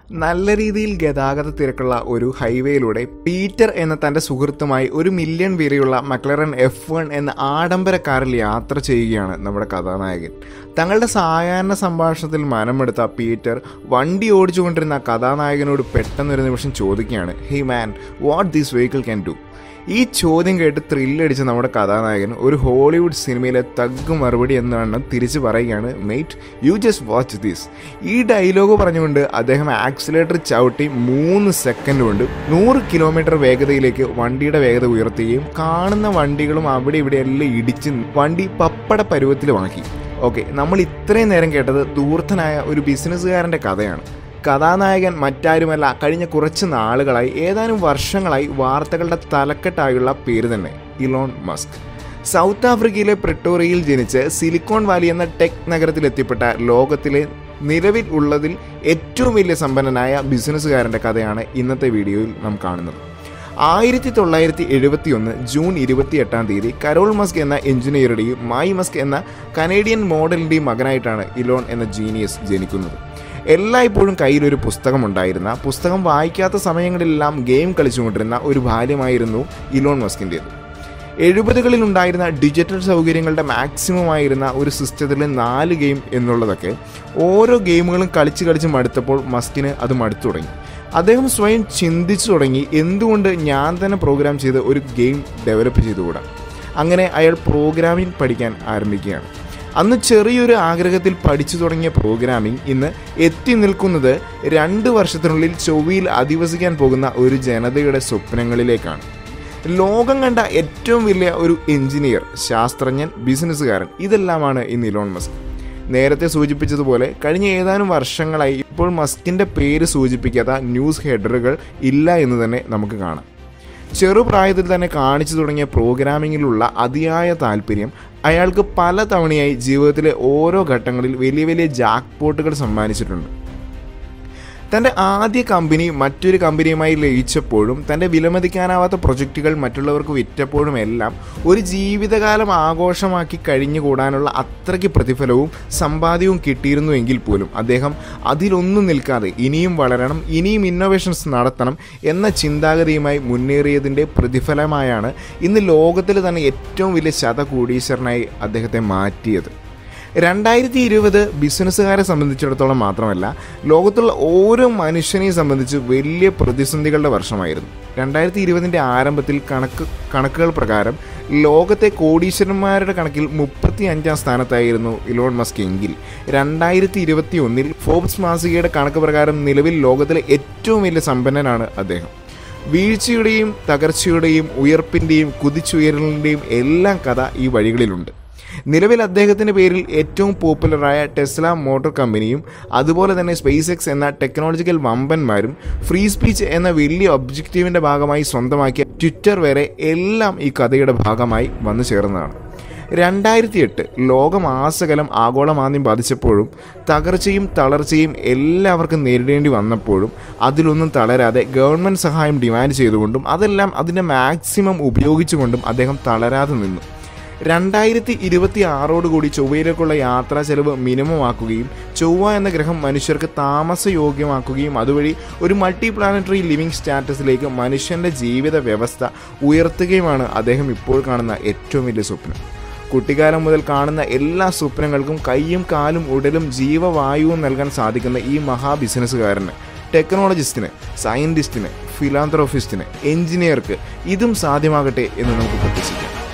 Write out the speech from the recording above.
നല്ല രീതിയിൽ ഗതാഗത തിരക്കുള്ള ഒരു ഹൈവേയിലൂടെ പീറ്റർ എന്ന തന്റെ സുഹൃത്തുമായി ഒരു മില്യൺ വീരെയുള്ള മക്ലറൻ എഫ് വൺ എന്ന ആഡംബര കാറിൽ യാത്ര ചെയ്യുകയാണ് നമ്മുടെ കഥാനായകൻ തങ്ങളുടെ സായാഹ്ന സംഭാഷണത്തിൽ മനമെടുത്ത പീറ്റർ വണ്ടി ഓടിച്ചുകൊണ്ടിരുന്ന കഥാനായകനോട് പെട്ടെന്നൊരു നിമിഷം ചോദിക്കുകയാണ് hey man what this vehicle can do ഈ ചോദ്യം കേട്ട് ത്രില്ലടിച്ച നമ്മുടെ കഥാനായകൻ ഒരു ഹോളിവുഡ് സിനിമയിലെ തഗ് മറുപടി എന്നാണ് തിരിച്ചു പറയുകയാണ് mate you just watch this ഈ ഡയലോഗ് പറഞ്ഞുകൊണ്ട് അദ്ദേഹം ആക്സിലേറ്റർ ചവിട്ടി മൂന്ന് സെക്കൻഡ് കൊണ്ട് നൂറ് കിലോമീറ്റർ വേഗതയിലേക്ക് വണ്ടിയുടെ വേഗത ഉയർത്തുകയും കാണുന്ന വണ്ടികളും അവിടെ ഇവിടെ എല്ലാം ഇടിച്ച് വണ്ടി പപ്പട പരുവത്തിലുമാക്കി ഓക്കെ നമ്മൾ ഇത്രയും നേരം കേട്ടത് ദൂർത്തനായ ഒരു ബിസിനസ്സുകാരൻ്റെ കഥയാണ് കഥാനായകൻ മറ്റാരുമല്ല കഴിഞ്ഞ കുറച്ച് നാളുകളായി ഏതാനും വർഷങ്ങളായി വാർത്തകളുടെ തലക്കെട്ടായുള്ള പേര് തന്നെ ഇലോൺ മസ്ക് സൗത്ത് ആഫ്രിക്കയിലെ പ്രിട്ടോറിയയിൽ ജനിച്ച് സിലിക്കോൺ വാലി എന്ന ടെക് നഗരത്തിൽ എത്തിപ്പെട്ട ലോകത്തിലെ നിലവിൽ ഉള്ളതിൽ ഏറ്റവും വലിയ സമ്പന്നനായ ബിസിനസ്സുകാരൻ്റെ കഥയാണ് ഇന്നത്തെ വീഡിയോയിൽ നാം കാണുന്നത് ആയിരത്തി തൊള്ളായിരത്തി എഴുപത്തി ഒന്ന് ജൂൺ ഇരുപത്തി എട്ടാം തീയതി കരോൾ മസ്ക് എന്ന എഞ്ചിനീയറുടെയും മായി മസ്ക് എന്ന കനേഡിയൻ മോഡലിൻ്റെയും മകനായിട്ടാണ് ഇലോൺ എന്ന ജീനിയസ് ജനിക്കുന്നത് എല്ലായ്പ്പോഴും കയ്യിലൊരു പുസ്തകമുണ്ടായിരുന്ന പുസ്തകം വായിക്കാത്ത സമയങ്ങളിലെല്ലാം ഗെയിം കളിച്ചുകൊണ്ടിരുന്ന ഒരു ബാല്യമായിരുന്നു ഇലോൺ മസ്കിൻ്റേത് എഴുപതുകളിൽ ഉണ്ടായിരുന്ന ഡിജിറ്റൽ സൗകര്യങ്ങളുടെ മാക്സിമം ആയിരുന്ന ഒരു സിസ്റ്റത്തിലെ നാല് ഗെയിം എന്നുള്ളതൊക്കെ ഓരോ ഗെയിമുകളും കളിച്ച് കളിച്ച് മടുത്തപ്പോൾ മസ്കിന് അത് മടുത്തു തുടങ്ങി അദ്ദേഹം സ്വയം ചിന്തിച്ചു തുടങ്ങി എന്തുകൊണ്ട് ഞാൻ തന്നെ പ്രോഗ്രാം ചെയ്ത് ഒരു ഗെയിം ഡെവലപ്പ് ചെയ്തുകൂടാ അങ്ങനെ അയാൾ പ്രോഗ്രാമിംഗ് പഠിക്കാൻ ആരംഭിക്കുകയാണ് അന്ന് ചെറിയൊരു ആഗ്രഹത്തിൽ പഠിച്ചു തുടങ്ങിയ പ്രോഗ്രാമിംഗ് ഇന്ന് എത്തി നിൽക്കുന്നത് രണ്ട് വർഷത്തിനുള്ളിൽ ചൊവ്വയിൽ അധിവസിക്കാൻ പോകുന്ന ഒരു ജനതയുടെ സ്വപ്നങ്ങളിലേക്കാണ് ലോകം കണ്ട ഏറ്റവും വലിയ ഒരു എഞ്ചിനീയർ ശാസ്ത്രജ്ഞൻ ബിസിനസ്സുകാരൻ ഇതെല്ലാമാണ് ഇന്ന് ഇലോൺ മസ്ക് നേരത്തെ സൂചിപ്പിച്ചതുപോലെ കഴിഞ്ഞ ഏതാനും വർഷങ്ങളായി ഇപ്പോൾ മസ്കിൻ്റെ പേര് സൂചിപ്പിക്കാത്ത ന്യൂസ് ഹെഡറുകൾ ഇല്ല എന്ന് തന്നെ നമുക്ക് കാണാം ചെറുപ്രായത്തിൽ തന്നെ കാണിച്ചു തുടങ്ങിയ പ്രോഗ്രാമിങ്ങിലുള്ള അതിയായ താല്പര്യം അയാൾക്ക് പല തവണയായി ജീവിതത്തിലെ ഓരോ ഘട്ടങ്ങളിൽ വലിയ വലിയ ജാക്ക് പോട്ടുകൾ സമ്മാനിച്ചിട്ടുണ്ട് തൻ്റെ ആദ്യ കമ്പനി മറ്റൊരു കമ്പനിയുമായി ലയിച്ചപ്പോഴും തൻ്റെ വിലമതിക്കാനാവാത്ത പ്രൊജക്റ്റുകൾ മറ്റുള്ളവർക്ക് വിറ്റപ്പോഴും എല്ലാം ഒരു ജീവിതകാലം ആഘോഷമാക്കി കഴിഞ്ഞുകൂടാനുള്ള അത്രയ്ക്ക് പ്രതിഫലവും സമ്പാദ്യവും കിട്ടിയിരുന്നുവെങ്കിൽ പോലും അദ്ദേഹം അതിലൊന്നും നിൽക്കാതെ ഇനിയും വളരണം ഇനിയും ഇന്നോവേഷൻസ് നടത്തണം എന്ന ചിന്താഗതിയുമായി മുന്നേറിയതിൻ്റെ പ്രതിഫലമായാണ് ഇന്ന് ലോകത്തിൽ തന്നെ ഏറ്റവും വലിയ ശതകോടീശ്വരനായി അദ്ദേഹത്തെ മാറ്റിയത് രണ്ടായിരത്തി ഇരുപത് ബിസിനസ്സുകാരെ സംബന്ധിച്ചിടത്തോളം മാത്രമല്ല ലോകത്തുള്ള ഓരോ മനുഷ്യനെയും സംബന്ധിച്ച് വലിയ പ്രതിസന്ധികളുടെ വർഷമായിരുന്നു രണ്ടായിരത്തി ഇരുപതിൻ്റെ ആരംഭത്തിൽ കണക്ക് കണക്കുകൾ പ്രകാരം ലോകത്തെ കോടീശ്വരന്മാരുടെ കണക്കിൽ മുപ്പത്തി അഞ്ചാം സ്ഥാനത്തായിരുന്നു ഇലോൺ മസ്ക് എങ്കിൽ രണ്ടായിരത്തി ഇരുപത്തി ഒന്നിൽ ഫോബ്സ് മാസികയുടെ കണക്ക് പ്രകാരം നിലവിൽ ലോകത്തിലെ ഏറ്റവും വലിയ സമ്പന്നനാണ് അദ്ദേഹം വീഴ്ചയുടെയും തകർച്ചയുടെയും ഉയർപ്പിൻ്റെയും കുതിച്ചുയരലിൻ്റെയും എല്ലാം കഥ ഈ വഴികളിലുണ്ട് നിലവിൽ അദ്ദേഹത്തിൻ്റെ പേരിൽ ഏറ്റവും പോപ്പുലറായ ടെസ്ല മോട്ടോർ കമ്പനിയും അതുപോലെ തന്നെ സ്പേസ് എക്സ് എന്ന ടെക്നോളജിക്കൽ വമ്പന്മാരും ഫ്രീ സ്പീച്ച് എന്ന വലിയ ഒബ്ജക്റ്റീവിൻ്റെ ഭാഗമായി സ്വന്തമാക്കിയ ട്വിറ്റർ വരെ എല്ലാം ഈ കഥയുടെ ഭാഗമായി വന്നു ചേർന്നതാണ് രണ്ടായിരത്തി എട്ട് ലോകം ആസകലം ആഗോളമാന്ദ്യം ബാധിച്ചപ്പോഴും തകർച്ചയും തളർച്ചയും എല്ലാവർക്കും നേരിടേണ്ടി വന്നപ്പോഴും അതിലൊന്നും തളരാതെ ഗവൺമെൻറ് സഹായം ഡിമാൻഡ് ചെയ്തുകൊണ്ടും അതെല്ലാം അതിൻ്റെ മാക്സിമം ഉപയോഗിച്ചുകൊണ്ടും അദ്ദേഹം തളരാതെ നിന്നു രണ്ടായിരത്തി ഇരുപത്തി ആറോടുകൂടി ചൊവ്വയിലേക്കുള്ള യാത്രാ ചെലവ് മിനിമം ആക്കുകയും ചൊവ്വ എന്ന ഗ്രഹം മനുഷ്യർക്ക് താമസയോഗ്യമാക്കുകയും അതുവഴി ഒരു മൾട്ടി പ്ലാനറ്ററി ലിവിംഗ് സ്റ്റാറ്റസിലേക്ക് മനുഷ്യൻ്റെ ജീവിത വ്യവസ്ഥ ഉയർത്തുകയുമാണ് അദ്ദേഹം ഇപ്പോൾ കാണുന്ന ഏറ്റവും വലിയ സ്വപ്നം കുട്ടിക്കാലം മുതൽ കാണുന്ന എല്ലാ സ്വപ്നങ്ങൾക്കും കൈയും കാലും ഉടലും ജീവവായുവും നൽകാൻ സാധിക്കുന്ന ഈ മഹാ ബിസിനസ്സുകാരന് ടെക്നോളജിസ്റ്റിന് സയൻറ്റിസ്റ്റിന് ഫിലാന്ത്രോഫിസ്റ്റിന് എഞ്ചിനീയർക്ക് ഇതും സാധ്യമാകട്ടെ എന്ന് നമുക്ക് പ്രതീക്ഷിക്കാം